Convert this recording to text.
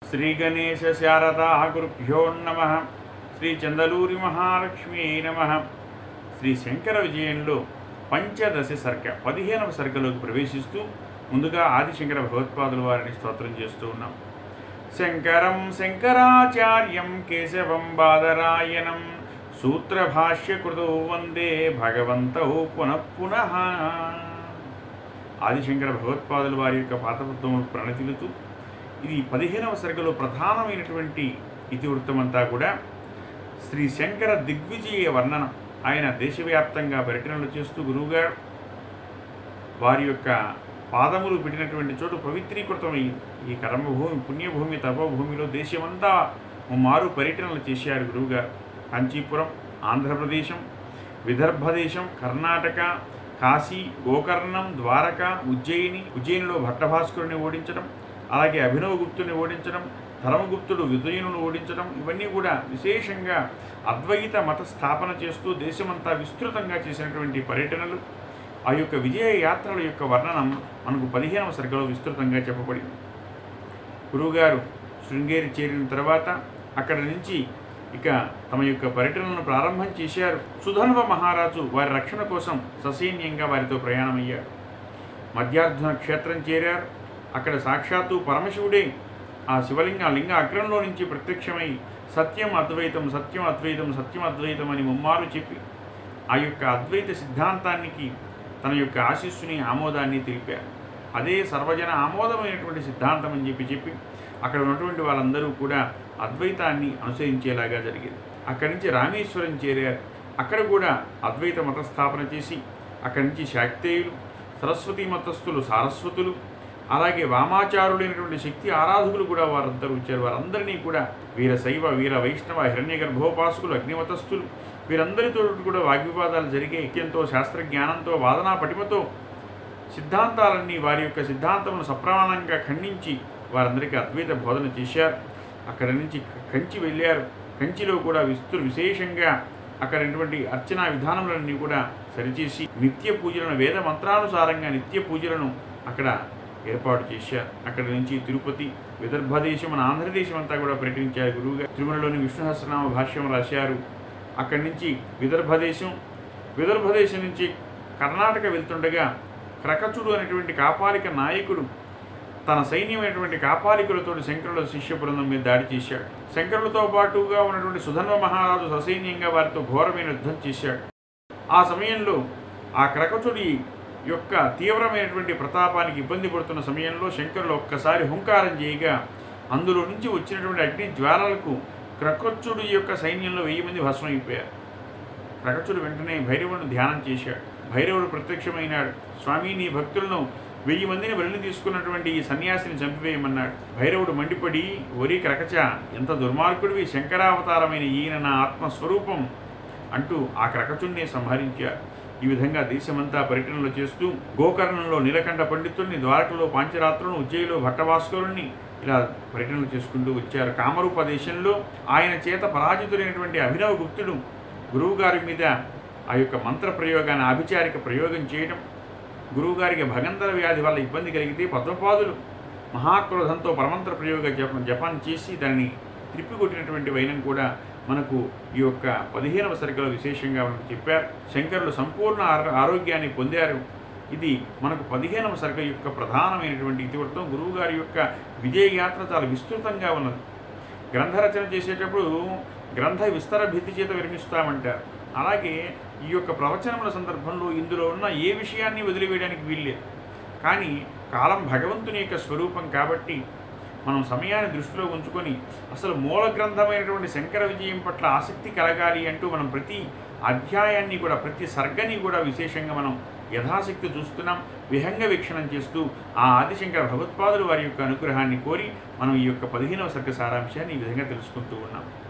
శ్రీ గణేశ శారదా గురుభ్యో నమ శ్రీ చందలూరి మహాలక్ష్మీ నమ శ్రీ శంకర విజయంలో పంచదశ సర్గ పదిహేనవ సర్గలోకి ప్రవేశిస్తూ ముందుగా ఆదిశంకర భగవత్పాదుల వారిని స్తోత్రం చేస్తూ ఉన్నాం శంకరం శంకరాచార్యం కేశవం బాదరాయణం సూత్రభాష్యకృతో వందే భగవంతౌ పునః పునః ఆదిశంకర భగవత్పాదుల వారి యొక్క పాతపత్వం ప్రణతిలుతూ ఇది పదిహేనవ సర్గలో ప్రధానమైనటువంటి ఇతివృత్తమంతా కూడా శ్రీ శంకర దిగ్విజయ వర్ణనం ఆయన దేశవ్యాప్తంగా పర్యటనలు చేస్తూ గురువుగారు వారి యొక్క పాదములు పెట్టినటువంటి చోటు పవిత్రీకృతమైంది ఈ కర్మభూమి పుణ్యభూమి తపోభూమిలో దేశమంతా మారు పర్యటనలు చేశారు గురువుగారు కాంచీపురం ఆంధ్రప్రదేశం విదర్భదేశం కర్ణాటక కాశీ గోకర్ణం ద్వారక ఉజ్జయిని ఉజ్జయినిలో భట్టభాస్కరుని ఓడించడం అలాగే అభినవ గుప్తుని ఓడించడం ధర్మగుప్తుడు విజయునును ఓడించడం ఇవన్నీ కూడా విశేషంగా అద్వైత మత స్థాపన చేస్తూ దేశమంతా విస్తృతంగా చేసినటువంటి పర్యటనలు ఆ యొక్క విజయ యాత్రల యొక్క వర్ణనం మనకు పదిహేనవ సర్గలో విస్తృతంగా చెప్పబడింది గురువుగారు శృంగేరి చేరిన తర్వాత అక్కడి నుంచి ఇక తమ యొక్క పర్యటనను ప్రారంభం చేశారు సుధన్వ మహారాజు వారి రక్షణ కోసం ససైన్యంగా వారితో ప్రయాణమయ్యారు మధ్యార్జున క్షేత్రం చేరారు అక్కడ సాక్షాత్తు పరమశివుడే ఆ శివలింగ లింగ అగ్రంలో నుంచి ప్రత్యక్షమై సత్యం అద్వైతం సత్యం అద్వైతం సత్యం అద్వైతం అని ముమ్మారు చెప్పి ఆ యొక్క అద్వైత సిద్ధాంతానికి తన యొక్క ఆశీస్సుని ఆమోదాన్ని తెలిపారు అదే సర్వజన ఆమోదమైనటువంటి సిద్ధాంతం అని చెప్పి చెప్పి అక్కడ ఉన్నటువంటి వాళ్ళందరూ కూడా అద్వైతాన్ని అనుసరించేలాగా జరిగింది అక్కడి నుంచి రామేశ్వరం చేరారు అక్కడ కూడా అద్వైత మత స్థాపన చేసి అక్కడి నుంచి శాక్తేయులు సరస్వతీ మతస్థులు సారస్వతులు అలాగే వామాచారులైనటువంటి శక్తి ఆరాధకులు కూడా వారందరూ వచ్చారు వారందరినీ కూడా వీర శైవ వీర వైష్ణవ హిరణ్య గర్భోపాసకులు అగ్నిమతస్థులు వీరందరితో కూడా వాగ్వివాదాలు జరిగే ఎంతో శాస్త్ర జ్ఞానంతో వాదనా పటిమతో సిద్ధాంతాలన్నీ వారి యొక్క సిద్ధాంతమును సప్రమాణంగా ఖండించి వారందరికీ అద్వైత బోధన చేశారు అక్కడి నుంచి కంచి వెళ్ళారు కంచిలో కూడా విస్తృ విశేషంగా అక్కడ ఉన్నటువంటి అర్చనా విధానములన్నీ కూడా సరిచేసి నిత్య పూజలను వేద మంత్రానుసారంగా నిత్య పూజలను అక్కడ ఏర్పాటు చేశారు అక్కడి నుంచి తిరుపతి విదర్భదేశం మన ఆంధ్రదేశం అంతా కూడా పర్యటించారు గురువుగా తిరుమలలోని విష్ణు సహస్రనామ భాష్యం రాశారు అక్కడి నుంచి విదర్భదేశం విదర్భదేశం నుంచి కర్ణాటక వెళ్తుండగా క్రకచుడు అనేటువంటి కాపాలిక నాయకుడు తన సైన్యమైనటువంటి కాపాలికులతో శంకరుల శిష్య బృందం మీద దాడి చేశాడు శంకరులతో పాటుగా ఉన్నటువంటి సుధన్వ మహారాజు ససైన్యంగా వారితో ఘోరమైన యుద్ధం చేశాడు ఆ సమయంలో ఆ క్రకచుడి యొక్క తీవ్రమైనటువంటి ప్రతాపానికి ఇబ్బంది పడుతున్న సమయంలో శంకరులు ఒక్కసారి హుంకారం చేయగా అందులో నుంచి వచ్చినటువంటి అగ్ని జ్వాలలకు క్రకచుడి యొక్క సైన్యంలో వెయ్యి మంది భస్మైపోయారు క్రకచుడు వెంటనే భైరవుడిని ధ్యానం చేశాడు భైరవుడు ప్రత్యక్షమైనాడు స్వామి నీ భక్తులను వెయ్యి మందిని బలిని తీసుకున్నటువంటి ఈ సన్యాసిని చంపివేయమన్నాడు భైరవుడు మండిపడి ఒరి క్రకచ ఎంత దుర్మార్గుడివి శంకరావతారమైన ఈయన నా ఆత్మస్వరూపం అంటూ ఆ క్రకచుడిని సంహరించారు ఈ విధంగా దేశమంతా పర్యటనలు చేస్తూ గోకర్ణంలో నీలకంఠ పండితుడిని ద్వారకలో పాంచరాత్రులను ఉజ్జయిలో భట్టభాస్కరుణ్ణి ఇలా పర్యటనలు చేసుకుంటూ వచ్చారు కామరూప దేశంలో ఆయన చేత పరాజితులైనటువంటి అభినవ గుప్తుడు గురువుగారి మీద ఆ యొక్క మంత్ర ప్రయోగాన్ని ఆభిచారిక ప్రయోగం చేయడం గురువుగారికి భగంధర వ్యాధి వల్ల ఇబ్బంది కలిగితే పద్మపాదులు మహాక్రోధంతో పరమంత్ర ప్రయోగ జపం జపం చేసి దానిని త్రిప్పికొట్టినటువంటి వైనం కూడా మనకు ఈ యొక్క పదిహేనవ సరికలో విశేషంగా మనకు చెప్పారు శంకరులు సంపూర్ణ ఆరో- ఆరోగ్యాన్ని పొందారు ఇది మనకు పదిహేనవ సరిక యొక్క ప్రధానమైనటువంటి ఇతివృత్తం గురువుగారి యొక్క విజయ యాత్ర చాలా విస్తృతంగా ఉన్నది గ్రంథరచన చేసేటప్పుడు గ్రంథ విస్తర భిత్తి చేత విరమిస్తామంటారు అలాగే ఈ యొక్క ప్రవచనముల సందర్భంలో ఇందులో ఉన్న ఏ విషయాన్ని వదిలివేయడానికి వీల్లేదు కానీ కాలం భగవంతుని యొక్క స్వరూపం కాబట్టి మనం సమయాన్ని దృష్టిలో ఉంచుకొని అసలు మూల గ్రంథమైనటువంటి శంకర విజయం పట్ల ఆసక్తి కలగాలి అంటూ మనం ప్రతి అధ్యాయాన్ని కూడా ప్రతి సర్గని కూడా విశేషంగా మనం యథాశక్తి చూస్తున్నాం విహంగ వీక్షణం చేస్తూ ఆ ఆదిశంకర భగవత్పాదులు వారి యొక్క అనుగ్రహాన్ని కోరి మనం ఈ యొక్క పదిహేనవ సర్గ సారాంశాన్ని ఈ విధంగా తెలుసుకుంటూ ఉన్నాం